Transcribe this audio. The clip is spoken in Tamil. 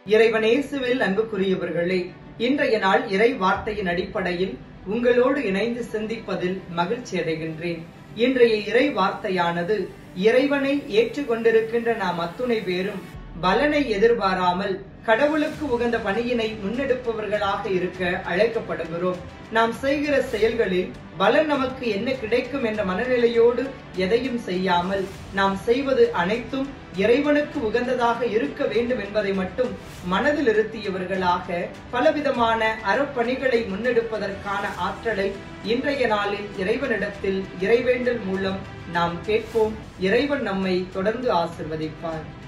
இறைவனேசுவில் அன்புக்குரியவர்களே இன்றைய நாள் இறை வார்த்தையின் அடிப்படையில் உங்களோடு இணைந்து சிந்திப்பதில் மகிழ்ச்சி அடைகின்றேன் இன்றைய இறை வார்த்தையானது இறைவனை ஏற்றுக்கொண்டிருக்கின்ற நாம் அத்துணை பேரும் பலனை எதிர்பாராமல் கடவுளுக்கு உகந்த பணியினை முன்னெடுப்பவர்களாக இருக்க அழைக்கப்படுகிறோம் நாம் செய்கிற செயல்களில் பலன் நமக்கு என்ன கிடைக்கும் என்ற மனநிலையோடு எதையும் செய்யாமல் நாம் செய்வது அனைத்தும் இறைவனுக்கு உகந்ததாக இருக்க வேண்டும் என்பதை மட்டும் மனதில் இருத்தியவர்களாக பலவிதமான அறப்பணிகளை முன்னெடுப்பதற்கான ஆற்றலை இன்றைய நாளில் இறைவனிடத்தில் இறைவேண்டல் மூலம் நாம் கேட்போம் இறைவன் நம்மை தொடர்ந்து ஆசிர்வதிப்பார்